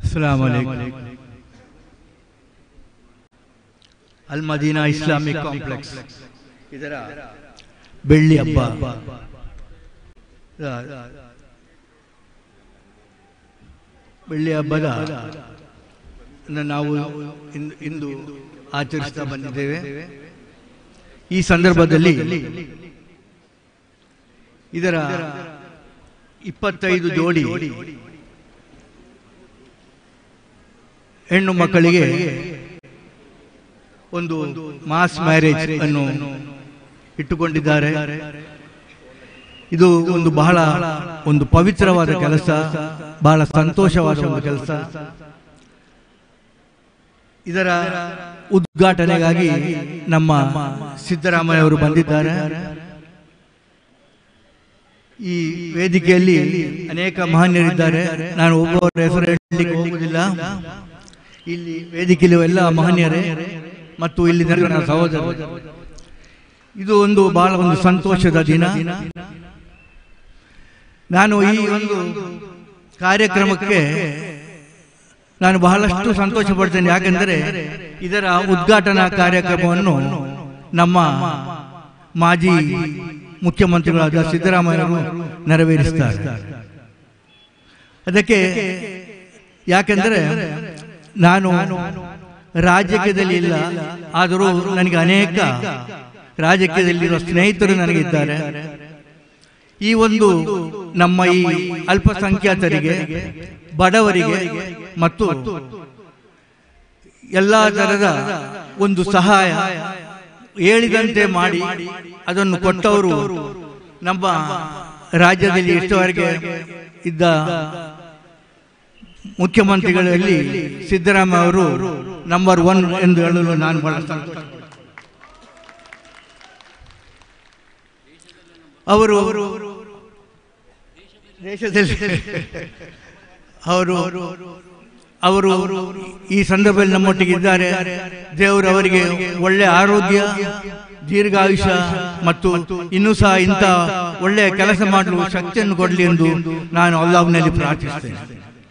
ಅಸ್ಸಲಾಂ ಅಲ್ Madina Islamic complex ಇದರ ಬೆಳ್ಳಿ ಹಬ್ಬ ಬೆಳ್ಳಿ ಹಬ್ಬದ ನ- ನಾವು ಇಂದು- ಇಂದು ಆಚರಿಸ್ತಾ ಬಂದಿದ್ದೇವೆ ಈ ಸಂದರ್ಭದಲ್ಲಿ ಇದರ ಇಪ್ಪತ್ತೈದು ಜೋಡಿ ಹೆಣ್ಣು ಮಕ್ಕಳಿಗೆ ಒಂದು ಮಾಸ್ ಮ್ಯಾರೇಜ್ ಅನ್ನು ಇಟ್ಟುಕೊಂಡಿದ್ದಾರೆ ಇದು ಒಂದು ಬಹಳ ಒಂದು ಪವಿತ್ರವಾದ ಕೆಲಸ ಬಹಳ ಸಂತೋಷವಾದ ಒಂದು ಕೆಲಸ ಇದರ ಉದ್ಘಾಟನೆಗಾಗಿ ನಮ್ಮ ಸಿದ್ದರಾಮಯ್ಯ ಅವರು ಬಂದಿದ್ದಾರೆ ಈ ವೇದಿಕೆಯಲ್ಲಿ ಅನೇಕ ಮಹನೀಯರಿದ್ದಾರೆ ನಾನು ಒಬ್ಬೊಬ್ಬರ ಹೆಸರು ಹೇಳಲಿಕ್ಕೆ ಹೋಗುವುದಿಲ್ಲ ಇಲ್ಲಿ ವೇದಿಕೆಯಲ್ಲಿ ಎಲ್ಲ ಮಹನೀಯರೇ ಮತ್ತು ಇಲ್ಲಿ ನನ್ನ ಸಹೋದರ ಇದು ಒಂದು ಬಹಳ ಒಂದು ಸಂತೋಷದ ದಿನ ನಾನು ಈ ಒಂದು ಕಾರ್ಯಕ್ರಮಕ್ಕೆ ನಾನು ಬಹಳಷ್ಟು ಸಂತೋಷ ಪಡ್ತೇನೆ ಯಾಕೆಂದರೆ ಇದರ ಉದ್ಘಾಟನಾ ಕಾರ್ಯಕ್ರಮವನ್ನು ನಮ್ಮ ಮಾಜಿ ಮುಖ್ಯಮಂತ್ರಿಗಳಾದ ಸಿದ್ದರಾಮಯ್ಯರು ನೆರವೇರಿಸ್ತಾರೆ ಅದಕ್ಕೆ ಯಾಕೆಂದರೆ ನಾನು ರಾಜಕೀಯದಲ್ಲಿ ಇಲ್ಲ ಆದರೂ ನನಗೆ ಅನೇಕ ರಾಜಕೀಯದಲ್ಲಿರುವ ಸ್ನೇಹಿತರು ನನಗಿದ್ದಾರೆ ಈ ಒಂದು ನಮ್ಮ ಈ ಅಲ್ಪಸಂಖ್ಯಾತರಿಗೆ ಬಡವರಿಗೆ ಮತ್ತು ಎಲ್ಲ ತರದ ಒಂದು ಸಹಾಯ ಹೇಳಿದಂತೆ ಮಾಡಿ ಅದನ್ನು ಕೊಟ್ಟವರು ನಮ್ಮ ರಾಜ್ಯದಲ್ಲಿ ಇಷ್ಟವರೆಗೆ ಇದ್ದ ಮುಖ್ಯಮಂತ್ರಿಗಳಲ್ಲಿ ಸಿದ್ದರಾಮಯ್ಯ ಅವರು ನಂಬರ್ ಒನ್ ಎಂದು ಹೇಳಲು ನಾನು ಬಹಳ ಸಂತೋಷ ಅವರು ದೇಶದಲ್ಲಿ ಅವರು ಅವರು ಈ ಸಂದರ್ಭದಲ್ಲಿ ನಮ್ಮೊಟ್ಟಿಗೆ ಇದ್ದಾರೆ ದೇವರು ಅವರಿಗೆ ಒಳ್ಳೆ ಆರೋಗ್ಯ ದೀರ್ಘಾಯುಷ್ಯ ಮತ್ತು ಇನ್ನೂ ಸಹ ಇಂಥ ಒಳ್ಳೆಯ ಕೆಲಸ ಮಾಡಲು ಶಕ್ತಿಯನ್ನು ಕೊಡಲಿ ಎಂದು ನಾನು ಅಲ್ಲಾಹ್ನಲ್ಲಿ ಪ್ರಾರ್ಥಿಸ್ತೇನೆ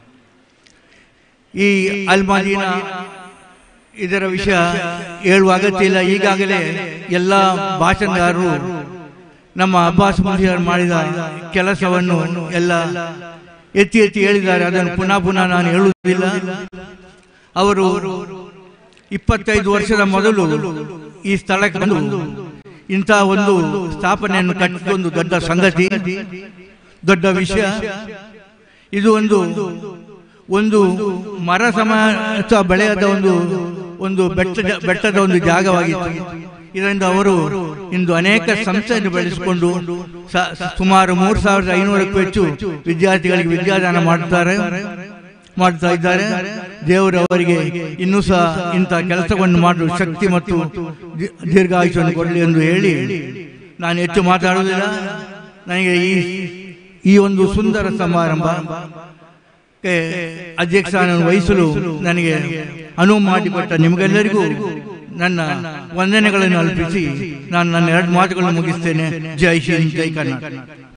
ಈ ಅಲ್ಮಾದೀನ ಇದರ ವಿಷಯ ಹೇಳುವ ಅಗತ್ಯ ಇಲ್ಲ ಈಗಾಗಲೇ ಎಲ್ಲ ಭಾಷಣಗಾರರು ನಮ್ಮ ಅಬ್ಬಾಸ್ ಮುನಿಯರು ಮಾಡಿದ ಕೆಲಸವನ್ನು ಎಲ್ಲ ಎತ್ತಿ ಎತ್ತಿ ಹೇಳಿದ್ದಾರೆ ಅದನ್ನು ಪುನಃ ಪುನಃ ನಾನು ಹೇಳುವುದಿಲ್ಲ ಅವರು ಇಪ್ಪತ್ತೈದು ವರ್ಷದ ಮೊದಲು ಈ ಸ್ಥಳಕ್ಕೆ ಬಂದು ಇಂತಹ ಒಂದು ಸ್ಥಾಪನೆಯನ್ನು ಕಟ್ಟಿದ ಒಂದು ದೊಡ್ಡ ಸಂಗತಿ ದೊಡ್ಡ ವಿಷಯ ಇದು ಒಂದು ಒಂದು ಮರ ಸಮಾಜ ಬೆಳೆಯದ ಒಂದು ಒಂದು ಬೆಟ್ಟದ ಬೆಟ್ಟದ ಒಂದು ಜಾಗವಾಗಿತ್ತು ಇದರಿಂದ ಅವರು ಇಂದು ಅನೇಕ ಸಂಸ್ಥೆಯನ್ನು ಬೆಳೆಸಿಕೊಂಡು ಸ- ಸುಮಾರು ಮೂರು ಸಾವಿರದ ಐನೂರಕ್ಕೂ ಹೆಚ್ಚು ವಿದ್ಯಾರ್ಥಿಗಳಿಗೆ ವಿದ್ಯಾದಾನ ಮಾಡುತ್ತಾರೆ ಮಾಡ್ತಾ ಇದ್ದಾರೆ ದೇವರು ಅವರಿಗೆ ಇನ್ನೂ ಸಹ ಇಂಥ ಕೆಲಸವನ್ನು ಮಾಡಲು ಶಕ್ತಿ ಮತ್ತು ದಿ- ದೀರ್ಘಾಯುಷ್ಯವನ್ನು ಕೊಡಲಿ ಎಂದು ಹೇಳಿ ನಾನು ಹೆಚ್ಚು ಮಾತಾಡುವುದಿಲ್ಲ ನನಗೆ ಈ ಈ ಒಂದು ಸುಂದರ ಸಮಾರಂಭ ಕ್ಕೆ ಅಧ್ಯಕ್ಷವನ್ನು ವಹಿಸಲು ನನಗೆ ಅನುವು ಮಾಡಿಕೊಟ್ಟ ನಿಮಗೆಲ್ಲರಿಗೂ ನನ್ನ ವಂದನೆಗಳನ್ನು ಅರ್ಪಿಸಿ ನಾನು ನನ್ನ ಎರಡು ಮಾತುಗಳನ್ನು ಮುಗಿಸ್ತೇನೆ ಜೈ ಶ್ರೀ ಜೈ ಕರ್ನಾಟಕ